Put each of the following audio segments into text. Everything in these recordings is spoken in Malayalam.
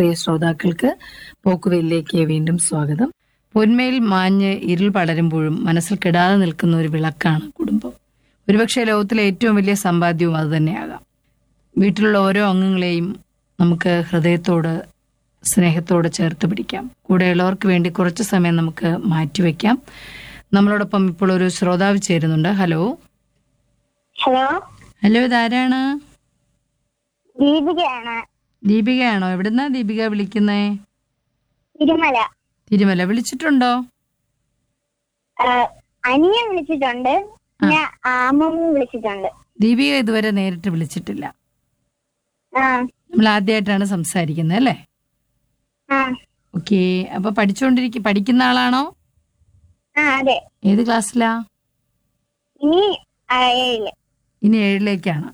പ്രിയ ശ്രോതാക്കൾക്ക് പോക്കുവെല്ലിലേക്ക് വീണ്ടും സ്വാഗതം പൊന്മയിൽ മാഞ്ഞ് ഇരുൾ പടരുമ്പോഴും മനസ്സിൽ കെടാതെ നിൽക്കുന്ന ഒരു വിളക്കാണ് കുടുംബം ഒരുപക്ഷെ ലോകത്തിലെ ഏറ്റവും വലിയ സമ്പാദ്യവും അതുതന്നെയാകാം വീട്ടിലുള്ള ഓരോ അംഗങ്ങളെയും നമുക്ക് ഹൃദയത്തോട് സ്നേഹത്തോട് ചേർത്ത് പിടിക്കാം കൂടെയുള്ളവർക്ക് വേണ്ടി കുറച്ച് സമയം നമുക്ക് മാറ്റിവെക്കാം നമ്മളോടൊപ്പം ഇപ്പോൾ ഒരു ശ്രോതാവ് ചേരുന്നുണ്ട് ഹലോ ഹലോ ഹലോ ഇതാരാണ് ദീപികയാണ് ദീപികയാണോ എവിടുന്നാ ദീപിക വിളിക്കുന്നേ തിരുമല തിരുമല വിളിച്ചിട്ടുണ്ടോ ആ, അനിയൻ വിളിച്ചിട്ടുണ്ട് പിന്നെ അമ്മമ്മ വിളിച്ചിട്ടുണ്ട് ദീപിക ഇതുവരെ നേരിട്ട് വിളിച്ചിട്ടില്ല ആ നമ്മൾ ആദ്യമായിട്ടാണ് സംസാരിക്കുന്നത് അല്ലേ ആ ഓക്കെ അപ്പൊ പഠിച്ചുകൊണ്ടിരിക്കും പഠിക്കുന്ന ആളാണോ ആ അതെ ഏത് ക്ലാസ്സിലാ ഇനി ആ, ഏഴില് ഇനി ഏഴിലേക്കാണ്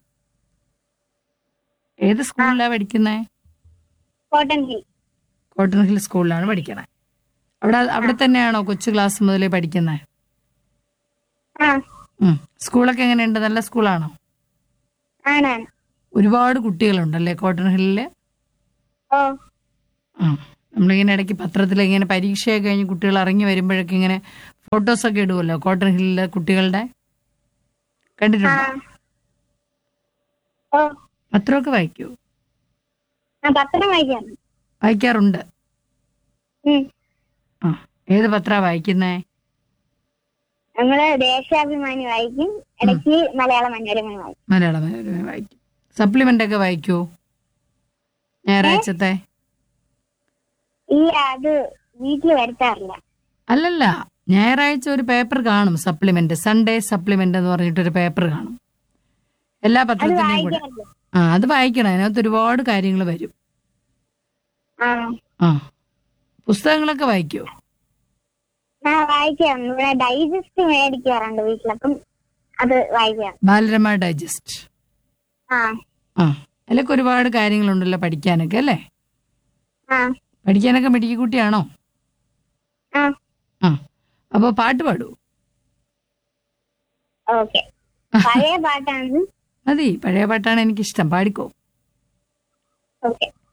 ഏത് സ്കൂളിലാ പഠിക്കുന്നേ കോട്ടൺ ഹിൽ കോട്ടൺ ഹിൽ സ്കൂളിലാണ് പഠിക്കണേ അവിടെ അവിടെ തന്നെയാണോ കൊച്ചു ക്ലാസ് മുതലേ പഠിക്കുന്നത് ആ സ്കൂളൊക്കെ എങ്ങനെയുണ്ട് നല്ല സ്കൂളാണോ ആണാണ് ഒരുപാട് കുട്ടികളുണ്ടല്ലേ കോട്ടൺ ഹില്ലില് ഓ ആ നമ്മളിങ്ങനെ ഇടയ്ക്ക് പത്രത്തിൽ ഇങ്ങനെ പരീക്ഷയൊക്കെ കഴിഞ്ഞ് കുട്ടികൾ ഇറങ്ങി വരുമ്പോഴൊക്കെ ഇങ്ങനെ ഫോട്ടോസൊക്കെ ഇടുമല്ലോ കോട്ടൺ ഹില്ലിലെ കുട്ടികളുടെ ആ കണ്ടിട്ടുണ്ടോ ഓ പത്രമൊക്കെ വായിക്കൂ ആ പത്രം വായിക്കാണ് വായിക്കാറുണ്ട് ഉം. ആ ഏത് പത്രാ വായിക്കുന്നേ നമ്മള് ദേശാഭിമാനി വായിക്കും ഇടയ്ക്ക് മലയാള മനോരമ വായിക്കും മലയാള മനോരമ വായിക്കും സപ്ലിമെന്റ് ഒക്കെ വായിക്കൂ ഞായറാഴ്ചത്തെ ഈ അത് വീട്ടിൽ വരുത്താറില്ല അല്ലല്ല ഞായറാഴ്ച ഒരു പേപ്പർ കാണും സപ്ലിമെന്റ് സൺഡേ സപ്ലിമെന്റ് എന്ന് പറഞ്ഞിട്ടൊരു പേപ്പർ കാണും എല്ലാ അത് പത്രത്തിന്റെയും കൂടെ വായിക്കാറില്ല ആ അത് വായിക്കണം അതിനകത്ത് ഒരുപാട് കാര്യങ്ങൾ വരും ആ ആ പുസ്തകങ്ങളൊക്കെ വായിക്കോ ആ വായിക്കാറുണ്ട് ഇവിടെ ഡൈജസ്റ്റ് മേടിക്കാറുണ്ട് വീട്ടിലപ്പം അത് വായിക്കാം ബാലരമ ഡൈജസ്റ്റ് ആ ആ അതിലൊക്കെ ഒരുപാട് കാര്യങ്ങളുണ്ടല്ലോ പഠിക്കാനൊക്കെ അല്ലേ ആ പഠിക്കാനൊക്കെ മിടുക്കിക്കുട്ടിയാണോ ആ ആ അപ്പോൾ പാട്ട് പാടൂ ഓക്കെ പഴയ പാട്ടാണ് മതി പഴയ പാട്ടാണ് എനിക്കിഷ്ടം പാടിക്കോ ഓക്കെ